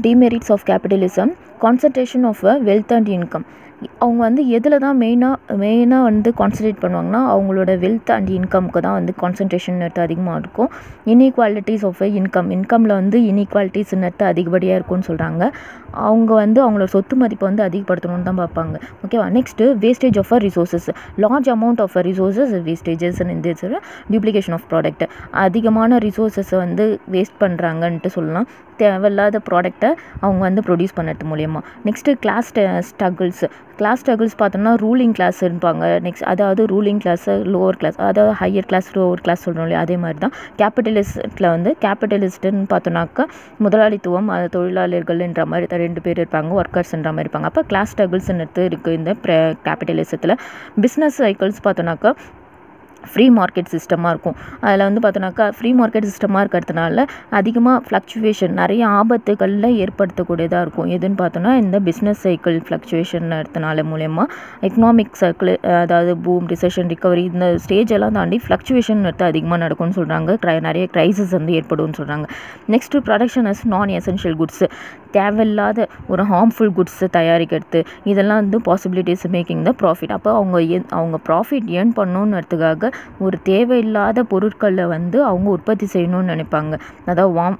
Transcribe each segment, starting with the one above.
demerits of capitalism concentration of a wealth and income அவங்க வந்து எதில் தான் மெயினாக மெயினாக வந்து கான்சன்ட்ரேட் பண்ணுவாங்கன்னா அவங்களோட வெல்த் அண்ட் இன்கம்க்கு தான் வந்து கான்சன்ட்ரேஷன் நெட்டு அதிகமாக இருக்கும் இன்இக்வாலிட்டிஸ் ஆஃப் இன்கம் இன்கமில் வந்து இன்இக்வாலிட்டிஸ் நெட்டு அதிகப்படியாக இருக்கும்னு சொல்கிறாங்க அவங்க வந்து அவங்களோட சொத்து மதிப்பை வந்து அதிகப்படுத்தணும்னு தான் பார்ப்பாங்க ஓகேவா next wastage of a resources large amount of a resources wastages இந்த டியூப்ளிகேஷன் ஆஃப் ப்ராடக்ட் அதிகமான ரிசோர்ஸஸை வந்து வேஸ்ட் பண்ணுறாங்கன்ட்டு சொல்லலாம் தேவையில்லாத ப்ராடக்டை அவங்க வந்து ப்ரொடியூஸ் பண்ணது மூலயமா next class struggles class struggles பார்த்தோம்னா ரூலிங் கிளாஸ் இருப்பாங்க நெக்ஸ்ட் அதாவது ரூலிங் கிளாஸு லோவர் கிளாஸ் அதாவது ஹையர் கிளாஸ் லோவர் கிளாஸ் சொல்கிறோம் இல்லையா அதே மாதிரி தான் கேபிட்டலிஸ்ட்டில் வந்து கேபிட்டலிஸ்ட்டுன்னு பார்த்தோன்னாக்கா முதலாளித்துவம் அது தொழிலாளர்கள்ன்ற மாதிரி ரெண்டு பேர் இருப்பாங்க ஒர்க்கர்ஸ்ன்ற மாதிரி இருப்பாங்க அப்போ கிளாஸ் ஸ்ட்ரகிள்ஸ்ன்றது இருக்குது இந்த கேபிட்டலிசத்தில் பிஸ்னஸ் சைக்கிள்ஸ் பார்த்தோன்னாக்கா ஃப்ரீ மார்க்கெட் சிஸ்டமாக இருக்கும் அதில் வந்து பார்த்தோன்னாக்கா ஃப்ரீ மார்க்கெட் சிஸ்டமாக இருக்கிறதுனால அதிகமாக ஃப்ளக்சுவேஷன் நிறைய ஆபத்துகளில் ஏற்படுத்தக்கூடியதாக இருக்கும் எதுன்னு பார்த்தோன்னா இந்த பிஸ்னஸ் சைக்கிள் ஃப்ளக்சுவேஷன் எடுத்தனால மூலயமா எக்கனாமிக் சைக்கிள் அதாவது பூம் ரிசெஷன் ரிகவரி இந்த ஸ்டேஜ் எல்லாம் தாண்டி ஃப்ளக்சுவேஷன் எடுத்து அதிகமாக நடக்கும்னு சொல்கிறாங்க க்ரை நிறைய க்ரைசிஸ் வந்து ஏற்படும்னு சொல்கிறாங்க next production as non essential goods தேவையில்லாத ஒரு ஹார்ம்ஃபுல் குட்ஸை தயாரிக்கிறது இதெல்லாம் வந்து பாசிபிலிட்டிஸ் மேக்கிங் த ப்ராஃபிட் அப்போ அவங்க அவங்க ப்ராஃபிட் ஏர்ன் பண்ணணுன்றதுக்காக ஒரு தேவையில்லாத பொருட்களை வந்து அவங்க உற்பத்தி செய்யணும்னு நினைப்பாங்க அதாவது வாம்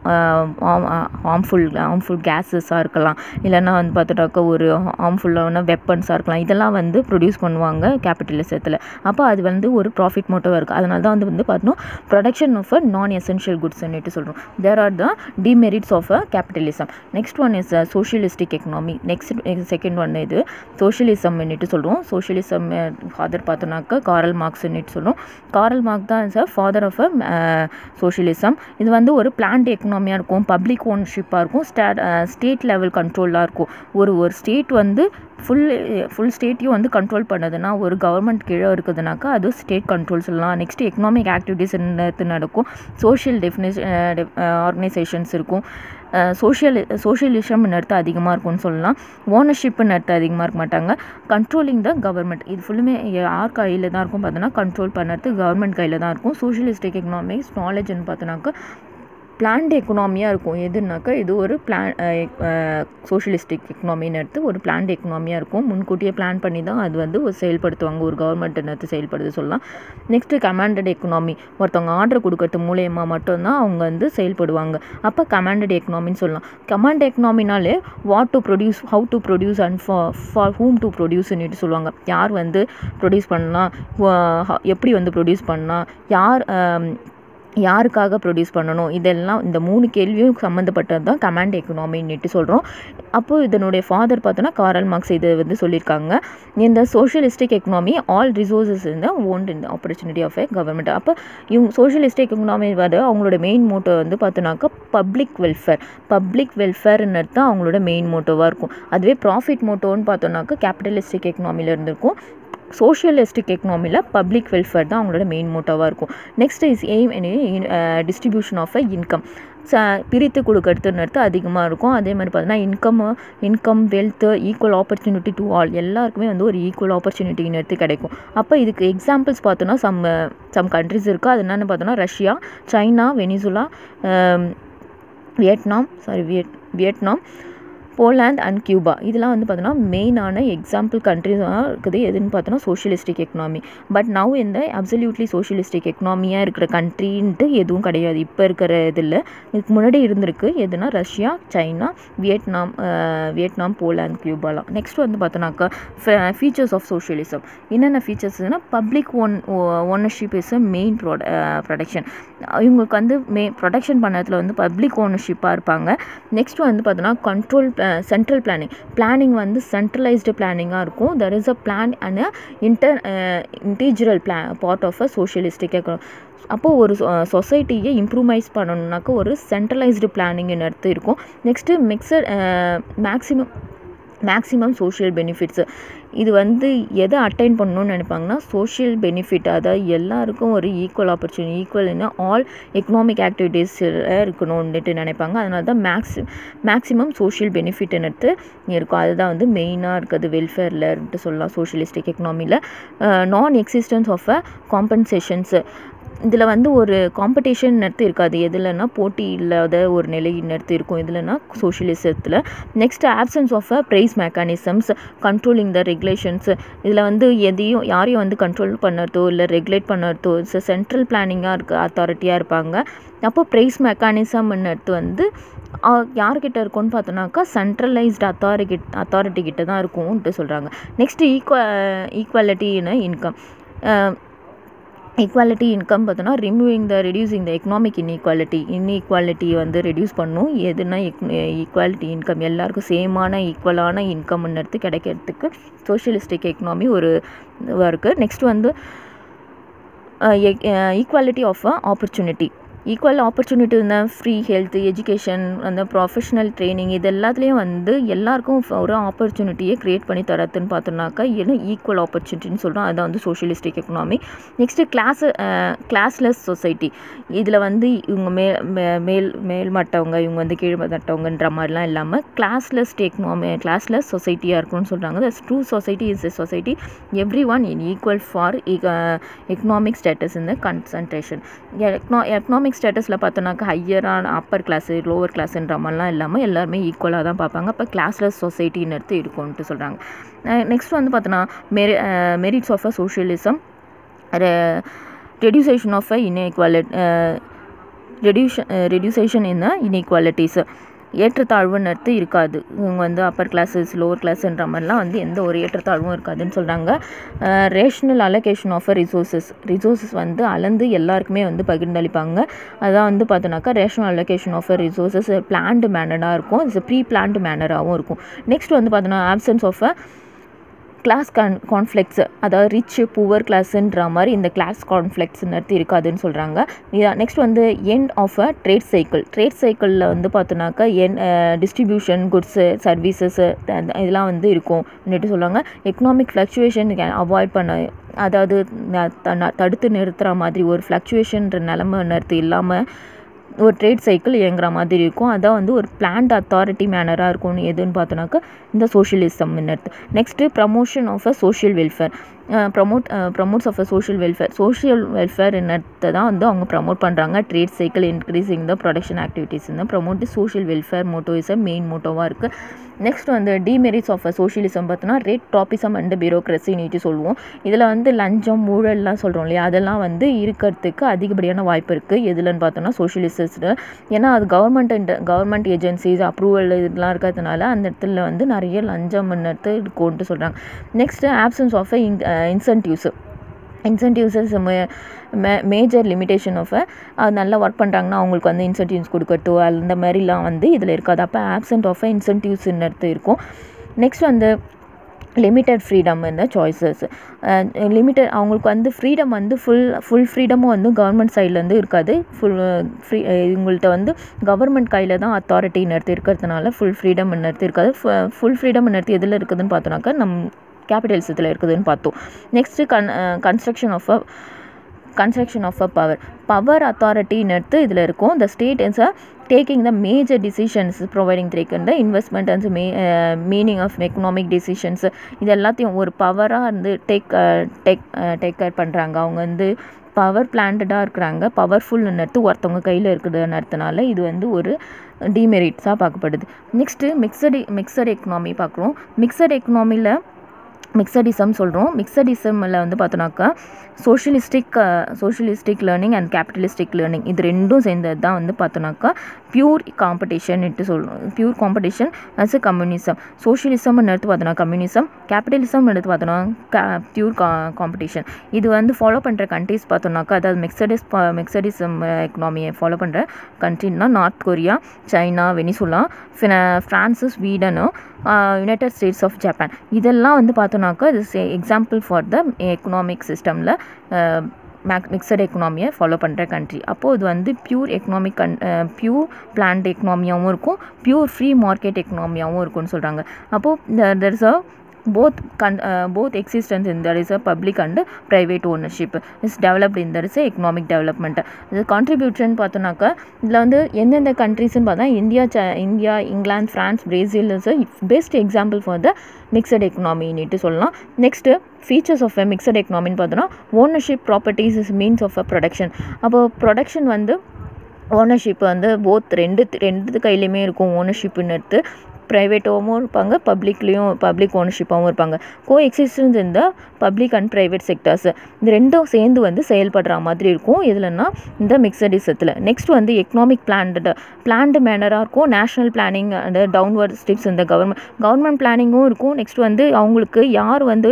ஹார்ம்ஃபுல் ஹார்ம்ஃபுல் கேஸஸாக இருக்கலாம் இல்லைன்னா வந்து பார்த்துட்டாக்கா ஒரு ஹார்ம்ஃபுல்லான வெப்பன்ஸாக இருக்கலாம் இதெல்லாம் வந்து ப்ரொடியூஸ் பண்ணுவாங்க கேபிட்டலிசத்தில் அப்போ அது வந்து ஒரு ப்ராஃபிட் மோட்டோவாக இருக்குது அதனால தான் வந்து வந்து பார்த்தோம் ப்ரொடக்ஷன் ஆஃப் அ நான் எசென்ஷியல் குட்ஸ்ன்னுட்டு சொல்கிறோம் there are the demerits of a capitalism next one is socialistic economy next second one இது சோஷியலிசம்னுட்டு சொல்கிறோம் சோஷியலிசம் ஃபாதர் பார்த்தோன்னாக்கா காரல் மார்க்ஸ்ன்னுட்டு சொல்கிறோம் காரல் மார்க் தான் is a father of a socialism இது வந்து ஒரு பிளான்ட் எக்கனாமியாக இருக்கும் பப்ளிக் ஓன்ஷிப்பாக இருக்கும் ஸ்டேட் ஸ்டேட் லெவல் கண்ட்ரோலாக இருக்கும் ஒரு ஒரு ஸ்டேட் வந்து ஃபுல் ஃபுல் ஸ்டேட்டையும் வந்து கண்ட்ரோல் பண்ணுதுன்னா ஒரு கவர்மெண்ட் கீழே இருக்குதுனாக்கா அது ஸ்டேட் கண்ட்ரோல் சொல்லலாம் நெக்ஸ்ட் எக்கனாமிக் ஆக்டிவிட்டீஸ் நடக்கும் சோஷியல் டெஃபினேஷ் ஆர்கனைசேஷன்ஸ் இருக்கும் சோஷியல் சோஷியலிசம் நடத்த அதிகமாக இருக்கும்னு சொல்லலாம் ஓனர்ஷிப்பு நடத்த அதிகமாக இருக்க மாட்டாங்க கண்ட்ரோலிங் த கவர்மெண்ட் இது ஃபுல்லுமே யார் கையில் தான் இருக்கும் பார்த்தோன்னா கண்ட்ரோல் பண்ணுறது கவர்மெண்ட் கையில் தான் இருக்கும் சோஷியலிஸ்டிக் எக்கனாமிக்ஸ் நாலேஜ்னு பார்த்தோன்னாக்கா பிளான்ட் எக்கனாமியாக இருக்கும் எதுனாக்கா இது ஒரு பிளான் சோஷியலிஸ்டிக் எக்கனாமின்னு எடுத்து ஒரு பிளான்ட் எக்கனாமியாக இருக்கும் முன்கூட்டியே பிளான் பண்ணி தான் அது வந்து ஒரு செயல்படுத்துவாங்க ஒரு கவர்மெண்ட் எடுத்து செயல்படுது சொல்லலாம் நெக்ஸ்ட்டு கமாண்டட் எக்கனாமி ஒருத்தவங்க ஆர்டர் கொடுக்கறது மூலயமா மட்டும்தான் அவங்க வந்து செயல்படுவாங்க அப்போ கமாண்டட் எக்கனாமின்னு சொல்லலாம் கமாண்ட் எக்கனாமினாலே what to produce how to produce and for for whom to ப்ரொடியூஸ்னுட்டு சொல்லுவாங்க யார் வந்து ப்ரொடியூஸ் பண்ணலாம் எப்படி வந்து ப்ரொடியூஸ் பண்ணலாம் யார் யாருக்காக ப்ரொடியூஸ் பண்ணணும் இதெல்லாம் இந்த மூணு கேள்வியும் சம்மந்தப்பட்டது தான் கமாண்ட் எக்கனாமின்னுட்டு சொல்கிறோம் அப்போது இதனுடைய ஃபாதர் பார்த்தோன்னா காரல் மார்க்ஸ் இது வந்து சொல்லியிருக்காங்க இந்த சோஷியலிஸ்டிக் எக்கனாமி ஆல் ரிசோர்ஸஸ் இந்த ஓன்ட் இந்த ஆப்பர்ச்சுனிட்டி ஆஃப் எ கவர்மெண்ட் அப்போ இவங்க சோஷியலிஸ்டிக் எக்கனாமி வந்து அவங்களோட மெயின் மோட்டோ வந்து பார்த்தோன்னாக்கா பப்ளிக் வெல்ஃபேர் பப்ளிக் வெல்ஃபேர்னு தான் அவங்களோட மெயின் மோட்டோவாக இருக்கும் அதுவே ப்ராஃபிட் மோட்டோன்னு பார்த்தோன்னாக்கா கேபிட்டலிஸ்டிக் எக்கனாமியில் இருந்திருக்கும் சோஷியலிஸ்டிக் எக்கனாமியில் பப்ளிக் வெல்ஃபேர் தான் அவங்களோட மெயின் மோட்டோவாக இருக்கும் next is aim distribution of a income ச பிரித்து கொடுக்கறதுன்னு எடுத்து அதிகமாக இருக்கும் அதே மாதிரி பார்த்தீங்கன்னா income income wealth equal opportunity to all எல்லாருக்குமே வந்து ஒரு ஈக்குவல் ஆப்பர்ச்சுனிட்டின்னு எடுத்து கிடைக்கும் அப்போ இதுக்கு எக்ஸாம்பிள்ஸ் பார்த்தோன்னா சம் சம் கண்ட்ரிஸ் இருக்குது அது என்னென்னு பார்த்தோன்னா Russia China Venezuela Vietnam sorry Viet Vietnam Poland and Cuba இதெல்லாம் வந்து பார்த்தோன்னா மெயினான எக்ஸாம்பிள் கண்ட்ரிஸாக இருக்குது எதுன்னு பார்த்தோன்னா சோஷியலிஸ்டிக் எக்கனாமி பட் நவ் இந்த அப்சல்யூட்லி சோஷியலிஸ்டிக் எக்கனாமியாக இருக்கிற கண்ட்ரின்ட்டு எதுவும் கிடையாது இப்போ இருக்கிற இதில் இதுக்கு முன்னாடி இருந்திருக்கு எதுனா Russia China Vietnam Vietnam Poland கியூபாலாம் நெக்ஸ்ட் வந்து பார்த்தோன்னாக்கா ஃபீச்சர்ஸ் ஆஃப் சோஷியலிசம் என்னென்ன ஃபீச்சர்ஸ்னா public own ownership is a main ப்ரொட ப்ரொடக்ஷன் இவங்களுக்கு வந்து மே ப்ரொடக்ஷன் பண்ணதில் வந்து பப்ளிக் ஓனர்ஷிப்பாக இருப்பாங்க நெக்ஸ்ட் வந்து பார்த்தோன்னா கண்ட்ரோல் சென்ட்ரல் பிளானிங் பிளானிங் வந்து சென்ட்ரலைஸ்டு பிளானிங்காக இருக்கும் there is a plan and a inter integral பிளா பார்ட் ஆஃப் அ சோஷியலிஸ்டிக் அப்போது ஒரு சொசைட்டியை இம்ப்ரூவைஸ் பண்ணணுன்னாக்கா ஒரு சென்ட்ரலைஸ்டு பிளானிங்னு எடுத்து இருக்கும் next mixture maximum maximum social benefits இது வந்து எதை அட்டைன் பண்ணணும்னு நினைப்பாங்கன்னா சோஷியல் பெனிஃபிட் அதாவது எல்லாருக்கும் ஒரு ஈக்குவல் ஆப்பர்ச்சுனிட்டி ஈக்குவல்னா ஆல் எக்கனாமிக் ஆக்டிவிட்டீஸ் இருக்கணும்னுட்டு நினைப்பாங்க அதனால தான் மேக்ஸி மேக்ஸிமம் சோஷியல் பெனிஃபிட்னு எடுத்து இருக்கும் அதுதான் வந்து மெயினாக இருக்குது வெல்ஃபேர்லன்ட்டு சொல்லலாம் சோஷியலிஸ்டிக் எக்கனாமியில் நான் எக்ஸிஸ்டன்ஸ் ஆஃப் அ காம்பன்சேஷன்ஸு இதில் வந்து ஒரு காம்படிஷன் நடத்து இருக்காது எதுலன்னா போட்டி இல்லாத ஒரு நிலை நடத்து இருக்கும் இதுலனா சோஷியலிசத்தில் next absence of a price mechanisms controlling the regulations இதில் வந்து எதையும் யாரையும் வந்து கண்ட்ரோல் பண்ணுறதோ இல்லை ரெகுலேட் பண்ணுறதோ சென்ட்ரல் பிளானிங்காக இருக்க அத்தாரிட்டியாக இருப்பாங்க அப்போ ப்ரைஸ் மெக்கானிசம்ன்றது வந்து யார்கிட்ட இருக்கும்னு பார்த்தோன்னாக்கா சென்ட்ரலைஸ்டு அத்தாரிட்டி அத்தாரிட்டி கிட்ட தான் இருக்கும்ன்ட்டு சொல்கிறாங்க நெக்ஸ்ட் ஈக்குவ ஈக்குவாலிட்டின்னு இன்கம் ஈக்குவாலிட்டி இன்கம் பார்த்தோன்னா removing the reducing the economic inequality inequality வந்து ரெடியூஸ் பண்ணும் எதுனா ஈக்குவாலிட்டி இன்கம் எல்லாருக்கும் சேமான ஈக்குவலான இன்கம்ன்றது கிடைக்கிறதுக்கு சோஷியலிஸ்டிக் எக்கனாமி ஒரு இதுவாக இருக்குது நெக்ஸ்ட் வந்து equality of opportunity equal opportunity இந்த ஃப்ரீ ஹெல்த் எஜுகேஷன் அந்த ப்ரொஃபஷ்னல் ட்ரைனிங் இது எல்லாத்துலேயும் வந்து எல்லாருக்கும் ஒரு ஆப்பர்ச்சுனிட்டியை க்ரியேட் பண்ணி தரதுன்னு பார்த்தோம்னாக்கா என்ன ஈக்குவல் ஆப்பர்ச்சுனிட்டின்னு சொல்கிறோம் அதான் வந்து socialistic economy next class classless society இதில் வந்து இவங்க மே மேல் மேல்மட்டவங்க இவங்க வந்து கீழ்மட்டவங்கன்ற மாதிரிலாம் இல்லாமல் கிளாஸ்லெஸ் எக்கனாமி கிளாஸ்லெஸ் சொசைட்டியாக இருக்கணும்னு சொல்கிறாங்க the true society is a society everyone in equal for economic status இந்த கன்சன்ட்ரேஷன் எக்கனா எக்கனாமிக் எக்கனாமிக் ஸ்டேட்டஸில் பார்த்தோன்னாக்கா ஹையரான அப்பர் கிளாஸு லோவர் கிளாஸுன்ற மாதிரிலாம் இல்லாமல் எல்லாருமே ஈக்குவலாக தான் பார்ப்பாங்க அப்போ கிளாஸ்லெஸ் சொசைட்டின்னு எடுத்து இருக்கும்ன்ட்டு சொல்கிறாங்க நெக்ஸ்ட் வந்து பார்த்தோன்னா மெரி merits of a socialism reduction of a inequality reduction reduction in inequalities ஏற்றத்தாழ்வுன்றது இருக்காது இவங்க வந்து அப்பர் கிளாஸஸ் லோவர் கிளாஸ்ன்ற மாதிரிலாம் வந்து எந்த ஒரு ஏற்றத்தாழ்வும் இருக்காதுன்னு சொல்கிறாங்க rational allocation of resources resources வந்து அளந்து எல்லாருக்குமே வந்து பகிர்ந்தளிப்பாங்க அதான் வந்து பார்த்தோன்னாக்கா rational allocation of resources planned மேனராக இருக்கும் இட்ஸ் ப்ரீ பிளான்டு மேனராகவும் இருக்கும் நெக்ஸ்ட் வந்து பார்த்தோன்னா ஆப்சன்ஸ் ஆஃப் அ கிளாஸ் கான் கான்ஃப்ளெக்ஸ் அதாவது ரிச் புவர் கிளாஸுன்ற மாதிரி இந்த கிளாஸ் கான்ஃப்ளெக்ஸ் நடத்தி இருக்காதுன்னு சொல்கிறாங்க நெக்ஸ்ட் வந்து end of a trade cycle trade சைக்கிளில் வந்து பார்த்தோன்னாக்கா என் டிஸ்ட்ரிபியூஷன் குட்ஸு சர்வீசஸ்ஸு இதெல்லாம் வந்து இருக்கும் அப்படின்ட்டு சொல்லுவாங்க எக்கனாமிக் ஃப்ளக்சுவேஷன் அவாய்ட் பண்ண அதாவது தடுத்து நிறுத்துகிற மாதிரி ஒரு ஃப்ளக்சுவேஷன்ற நிலமை நிறுத்தி இல்லாமல் ஒரு ட்ரேட் சைக்கிள் இயங்குற மாதிரி இருக்கும் அதான் வந்து ஒரு பிளான்ட் அத்தாரிட்டி மேனராக இருக்கும்னு எதுன்னு பார்த்தோன்னாக்கா இந்த சோஷியலிசம் எடுத்து next promotion of a social welfare promote promotes of a social welfare social welfare என்னத்தை தான் வந்து அவங்க ப்ரமோட் பண்ணுறாங்க trade cycle increasing the production activities இந்த promote social welfare motto is a main மோட்டோவாக இருக்குது நெக்ஸ்ட் வந்து டிமெரிட்ஸ் ஆஃப் அ சோஷியலிசம் பார்த்தோன்னா ரேட் டாப்பிசம் அண்ட் பியூரோக்ரஸி நீட்டு சொல்லுவோம் இதில் வந்து லஞ்சம் ஊழல்லாம் சொல்கிறோம் இல்லையா அதெல்லாம் வந்து இருக்கிறதுக்கு அதிகப்படியான வாய்ப்பு இருக்குது எதுலன்னு பார்த்தோன்னா சோஷியலிஸ்டில் ஏன்னா அது கவர்மெண்ட் கவர்மெண்ட் ஏஜென்சிஸ் அப்ரூவல் இதெல்லாம் இருக்கிறதுனால அந்த இடத்துல வந்து நிறைய லஞ்சம் இருக்கும்ன்ட்டு சொல்கிறாங்க next absence of in incentives incentives மே மேஜர் லிமிடேஷன் ஆஃப் அது நல்லா ஒர்க் பண்ணுறாங்கன்னா அவங்களுக்கு வந்து இன்சென்டிவ்ஸ் கொடுக்கறதோ அந்த மாதிரிலாம் வந்து இதில் இருக்காது அப்போ ஆப்சண்ட் ஆஃப் இன்சென்டிவ்ஸ்ன்னு எடுத்து இருக்கும் நெக்ஸ்ட் வந்து லிமிட்டட் ஃப்ரீடம் இந்த சாய்ஸஸ் லிமிட்டட் அவங்களுக்கு வந்து ஃப்ரீடம் வந்து ஃபுல் ஃபுல் ஃப்ரீடமும் வந்து கவர்மெண்ட் சைட்லேருந்து இருக்காது ஃபுல் ஃப்ரீ இவங்கள்ட்ட வந்து கவர்மெண்ட் கையில் தான் அத்தாரிட்டி நடத்தி இருக்கிறதுனால ஃபுல் ஃப்ரீடம் நடத்தி இருக்காது ஃபுல் ஃப்ரீடம் நடத்தி எதில் இருக்குதுன்னு பார்த்தோன்னாக்கா நம் கேபிட்டல்ஸத்தில் இருக்குதுன்னு பார்த்தோம் நெக்ஸ்ட்டு கன் construction of a construction of a power power அத்தாரிட்டின்னு எடுத்து இதில் இருக்கும் the state is a taking the major decisions providing த்ரேக்கன் the investment and may meaning of economic decisions இது எல்லாத்தையும் ஒரு பவராக வந்து டேக் டேக் டேக் கேர் பண்ணுறாங்க அவங்க வந்து பவர் பிளான்டாக இருக்கிறாங்க பவர்ஃபுல்னு எடுத்து ஒருத்தவங்க கையில் இருக்குதுன்னு இது வந்து ஒரு டிமெரிட்ஸாக பார்க்கப்படுது நெக்ஸ்ட்டு மிக்சடு மிக்சட் எக்கனாமி பார்க்குறோம் மிக்சட் எக்கனாமியில் மிக்சடிசம் சொல்கிறோம் மிக்சடிசமில் வந்து பார்த்தோன்னாக்கா socialistic socialistic learning and capitalistic learning இது ரெண்டும் சேர்ந்தது தான் வந்து பார்த்தோன்னாக்கா பியூர் காம்படிஷன் இட்டு சொல்கிறோம் பியூர் காம்படிஷன் அஸ் கம்யூனிசம் சோஷியலிசம்னு எடுத்து பார்த்தோன்னா கம்யூனிசம் கேபிட்டலிசம் எடுத்து பார்த்தோன்னா கா பியூர் கா காம்படிஷன் இது வந்து ஃபாலோ பண்ணுற கண்ட்ரிஸ் பார்த்தோன்னாக்கா அதாவது மிக்சடிஸ் மிக்சடிசம் எக்கனாமியை ஃபாலோ பண்ணுற கண்ட்ரின்னா North Korea China Venezuela France Sweden United States of Japan இதெல்லாம் வந்து பார்த்தோன்னாக்கா இது எக்ஸாம்பிள் ஃபார் த எக்கனாமிக் சிஸ்டமில் மேக் மிக்சட் எக்கனாமியை ஃபாலோ பண்ணுற கண்ட்ரி அப்போது இது வந்து பியூர் எக்கனாமிக் கன் பியூர் பிளான்ட் எக்கனாமியாகவும் இருக்கும் பியூர் ஃப்ரீ மார்க்கெட் எக்கனாமியாகவும் இருக்கும்னு சொல்கிறாங்க அப்போது தெர் இஸ் அ போத் கன் both existence in there is a public and private ownership is developed in there is economic development இது கான்ட்ரிபியூஷன் பார்த்தோன்னாக்கா இதில் வந்து எந்தெந்த கண்ட்ரீஸ்னு பார்த்தா இந்தியா ச India England France Brazil is best example for the mixed எக்கனாமின்னுட்டு சொல்லலாம் next features of a mixed எக்கனாமின்னு பார்த்தோன்னா ownership properties is means of a production அப்போ ப்ரொடக்ஷன் வந்து ஓனர்ஷிப் வந்து போத் ரெண்டு ரெண்டு கையிலையுமே இருக்கும் ஓனர்ஷிப்னு எடுத்து ப்ரைவேட்டாகவும் இருப்பாங்க பப்ளிக்லேயும் பப்ளிக் ஓனர்ஷிப்பாகவும் இருப்பாங்க கோ எக்ஸிஸ்டன்ஸ் இந்த பப்ளிக் அண்ட் ப்ரைவேட் செக்டர்ஸ் இந்த ரெண்டும் சேர்ந்து வந்து செயல்படுற மாதிரி இருக்கும் இதுலன்னா இந்த மிக்சடிசத்தில் நெக்ஸ்ட் வந்து எக்கனாமிக் பிளான்டு பிளான்டு மேனராக இருக்கும் national planning and downward steps இந்த கவர்மெண்ட் கவர்மெண்ட் பிளானிங்கும் இருக்கும் நெக்ஸ்ட் வந்து அவங்களுக்கு யார் வந்து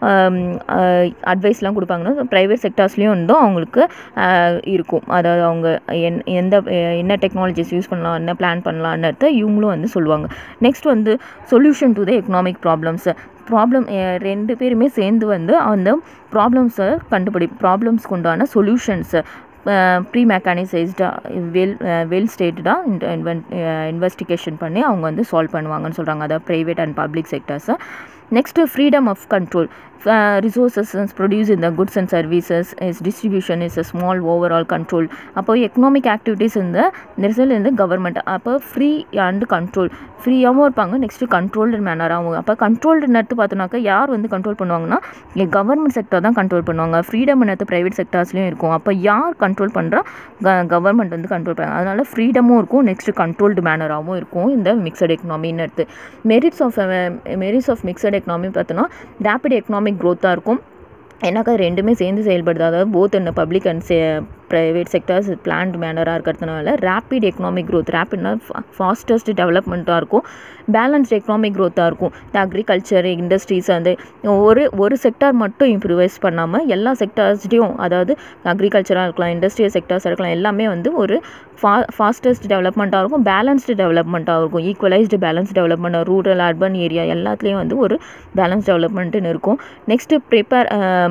அட்வைஸ்லாம் கொடுப்பாங்கன்னா ப்ரைவேட் செக்டர்ஸ்லேயும் வந்து அவங்களுக்கு இருக்கும் அதாவது அவங்க என் எந்த என்ன டெக்னாலஜிஸ் யூஸ் பண்ணலாம் என்ன பிளான் பண்ணலான்னு இவங்களும் வந்து சொல்லுவாங்க நெக்ஸ்ட் வந்து solution to the economic problems problem ரெண்டு பேருமே சேர்ந்து வந்து அந்த ப்ராப்ளம்ஸை கண்டுபிடி ப்ராப்ளம்ஸ்க்கு உண்டான சொல்யூஷன்ஸை ப்ரீ மெக்கானிசைஸ்டாக வெல் வெல் ஸ்டேட்டடாக இன்வெஸ்டிகேஷன் பண்ணி அவங்க வந்து சால்வ் பண்ணுவாங்கன்னு சொல்கிறாங்க அதாவது ப்ரைவேட் அண்ட் பப்ளிக் செக்டர்ஸை next freedom of control resources produce இந்த goods and services is distribution is a small overall control அப்போ எக்கனாமிக் ஆக்டிவிட்டீஸ் இந்த ரிசல்ட் இந்த கவர்மெண்ட் அப்போ ஃப்ரீ அண்ட் கண்ட்ரோல் ஃப்ரீயாகவும் இருப்பாங்க நெக்ஸ்ட்டு கண்ட்ரோல்டு மேனராகவும் அப்போ கண்ட்ரோல்டு நட்டு பார்த்தோன்னாக்கா யார் வந்து கண்ட்ரோல் பண்ணுவாங்கன்னா கவர்மெண்ட் செக்டர் தான் கண்ட்ரோல் பண்ணுவாங்க ஃப்ரீடம் நட்டு ப்ரைவேட் செக்டர்ஸ்லையும் இருக்கும் அப்போ யார் கண்ட்ரோல் பண்ணுறா க கவர்மெண்ட் வந்து கண்ட்ரோல் பண்ணுறாங்க அதனால் ஃப்ரீடமும் இருக்கும் நெக்ஸ்ட்டு கண்ட்ரோல்டு மேனராகவும் இருக்கும் இந்த மிக்சட் எக்கனாமின்னு எடுத்து merits of merits of mixed economy பார்த்தோன்னா ரேபிட் எக்கனாமிக் க்ரோத்தாக இருக்கும் ஏன்னாக்கா ரெண்டுமே சேர்ந்து செயல்படுது அதாவது போத் இந்த பப்ளிக் அண்ட் சே ப்ரைவேட் செக்டர்ஸ் பிளான்ட் மேனராக இருக்கிறதுனால ரேப்பிட் எக்கனாமிக் க்ரோத் ரேப்பிட்னா ஃபாஸ்டஸ்ட் டெவலப்மெண்ட்டாக இருக்கும் பேலன்ஸ்ட் எக்கனாமிக் க்ரோத்தாக இருக்கும் இந்த அக்ரிகல்ச்சர் இண்டஸ்ட்ரீஸ் வந்து ஒரு ஒரு செக்டார் மட்டும் இம்ப்ரூவைஸ் பண்ணாமல் எல்லா செக்டார்ஸ்டையும் அதாவது அக்ரிகல்ச்சராக இருக்கலாம் இண்டஸ்ட்ரியல் செக்டார்ஸாக இருக்கலாம் எல்லாமே வந்து ஒரு ஃபா ஃபாஸ்டஸ்ட் டெவலப்மெண்ட்டாக இருக்கும் பேலன்ஸ்டு டெவலப்மெண்ட்டாக இருக்கும் equalised balance development rural urban area எல்லாத்துலேயும் வந்து ஒரு பேலன்ஸ் டெவலப்மெண்ட்டுன்னு இருக்கும் நெக்ஸ்ட்டு ப்ரிப்பேர்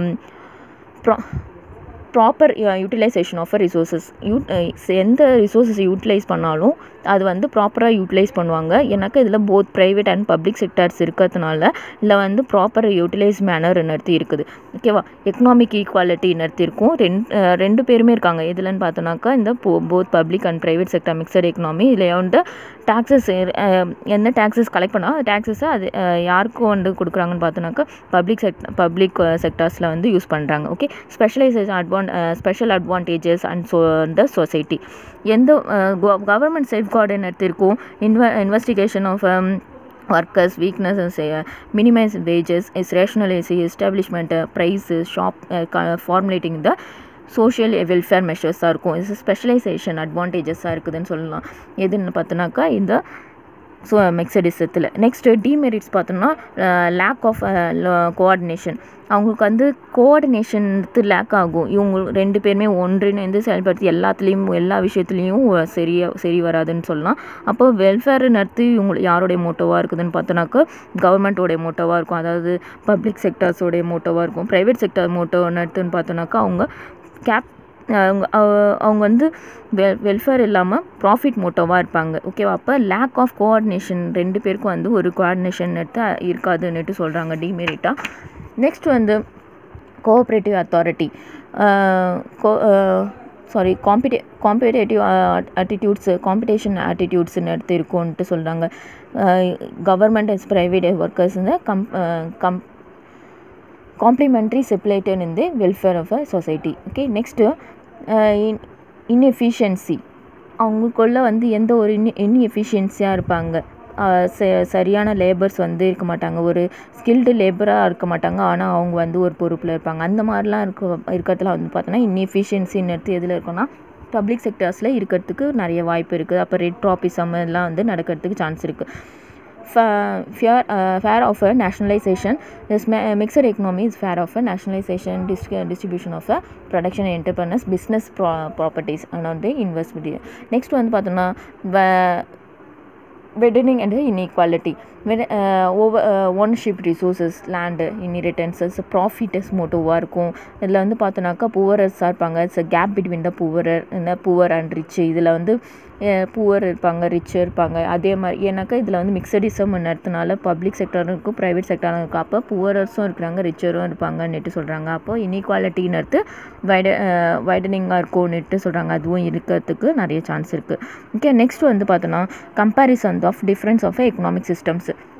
ப்ரா ப்ராப்பர் யூட்டிலைசேஷன் ஆஃப் ரிசோர்ஸஸ் யூ எந்த ரிசோர்ஸஸ் யூட்டிலைஸ் பண்ணாலும் அது வந்து ப்ராப்பராக யூட்டிலைஸ் பண்ணுவாங்க எனக்கு இதில் both private and public sectors இருக்கிறதுனால இதில் வந்து ப்ராப்பர் யூட்டிலைஸ் மேனர் நடத்தி இருக்குது ஓகேவா எக்கனாமிக் ஈக்குவாலிட்டி நடத்தி இருக்கும் ரெண்டு ரெண்டு பேருமே இருக்காங்க எதுலன்னு பார்த்தோன்னாக்கா இந்த both public and private sector mixed economy இதில் வந்து டேக்ஸஸ் என்ன டேக்ஸஸ் கலெக்ட் பண்ணால் அந்த டேக்ஸஸை அது யாருக்கும் வந்து கொடுக்குறாங்கன்னு பார்த்தோன்னாக்கா பப்ளிக் செக் பப்ளிக் செக்டர்ஸில் வந்து யூஸ் பண்ணுறாங்க ஓகே ஸ்பெஷலைசேஷன் அட்வான் special advantages and so the society எந்த கவர்மெண்ட் சேஃப் கார்டுன்னு எடுத்திருக்கோம் இன்வெ investigation of workers weaknesses minimise wages is rationalise establishment price shop formulating the social welfare மெஷர்ஸாக இருக்கும் இது ஸ்பெஷலைசேஷன் அட்வான்டேஜஸாக இருக்குதுன்னு சொல்லலாம் எதுன்னு பார்த்தோன்னாக்கா இந்த ஸோ மிக்சடிசத்தில் நெக்ஸ்ட்டு டிமெரிட்ஸ் பார்த்தோம்னா லேக் ஆஃப் கோஆர்டினேஷன் அவங்களுக்கு வந்து கோஆர்டினேஷன் லேக் ஆகும் இவங்க ரெண்டு பேருமே ஒன்றிணைந்து செயல்படுத்தி எல்லாத்துலேயும் எல்லா விஷயத்துலேயும் சரியாக சரி வராதுன்னு சொல்லலாம் அப்போ வெல்ஃபேர் நடத்தி இவங்க யாருடைய மோட்டோவாக இருக்குதுன்னு பார்த்தோன்னாக்கா கவர்மெண்ட்டோடைய மோட்டோவாக இருக்கும் அதாவது பப்ளிக் செக்டர்ஸோடைய மோட்டோவாக இருக்கும் ப்ரைவேட் செக்டர் மோட்டோ நடத்துன்னு பார்த்தோன்னாக்கா அவங்க கேப் அவங்க அவங்க வந்து வெ வெல்ஃபேர் இல்லாமல் ப்ராஃபிட் மோட்டோவாக இருப்பாங்க ஓகேவா அப்போ லேக் ஆஃப் கோஆர்டினேஷன் ரெண்டு பேருக்கும் வந்து ஒரு கோஆர்டினேஷன் எடுத்து இருக்காதுன்னுட்டு சொல்கிறாங்க டிமெரிட்டாக நெக்ஸ்ட் வந்து கோஆப்ரேட்டிவ் அத்தாரிட்டி கோ சாரி காம்பிடே காம்படேட்டிவ் ஆட்டிடியூட்ஸு காம்படிஷன் ஆட்டிடியூட்ஸ்னு எடுத்து இருக்கும்ன்ட்டு சொல்கிறாங்க கவர்மெண்ட் இஸ் ப்ரைவேட் ஒர்க்கர்ஸ் இந்த கம் கம் complementary separated in the welfare of a society okay next in inefficiency அவங்களுக்குள்ள வந்து எந்த ஒரு இன் இன்எஃபிஷியன்சியாக இருப்பாங்க சரியான லேபர்ஸ் வந்து இருக்க மாட்டாங்க ஒரு ஸ்கில்டு லேபராக இருக்க மாட்டாங்க ஆனால் அவங்க வந்து ஒரு பொறுப்பில் இருப்பாங்க அந்த மாதிரிலாம் இருக்க இருக்கிறதுல வந்து பார்த்தோன்னா இன்எஃபிஷியன்சின்னு எடுத்து எதில் இருக்குன்னா பப்ளிக் செக்டர்ஸில் இருக்கிறதுக்கு நிறைய வாய்ப்பு இருக்குது அப்போ ரெட் ட்ராபிசம் எல்லாம் வந்து நடக்கிறதுக்கு சான்ஸ் இருக்குது fear uh, fair of a nationalization this mixed economy is fair of a nationalization dis distribution of a production entrepreneurs business pro properties and the investment next வந்து பார்த்தோம்னா widening and inequality when uh, over uh, ownership resources land inheritances profits மோட்டோவாக இருக்கும் இதில் வந்து பார்த்தோன்னாக்கா புவரர்ஸாக இருப்பாங்க it's a gap between the poorer இந்த புவர் அண்ட் ரிச் இதில் வந்து புவர் இருப்பாங்க ரிச் இருப்பாங்க அதே மாதிரி ஏன்னாக்கா இதில் வந்து மிக்சடிசம் நடத்தினால பப்ளிக் செக்டரும் இருக்கும் ப்ரைவேட் செக்டரும் இருக்கும் அப்போ புவரர்ஸும் இருக்கிறாங்க ரிச்சரும் இருப்பாங்கன்னுட்டு சொல்கிறாங்க அப்போ இன்இக்வாலிட்டின்னு எடுத்து வைட வைடனிங்காக இருக்கும்னுட்டு சொல்கிறாங்க அதுவும் இருக்கிறதுக்கு நிறைய சான்ஸ் இருக்குது ஓகே நெக்ஸ்ட் வந்து பார்த்தோன்னா comparison of difference of economic systems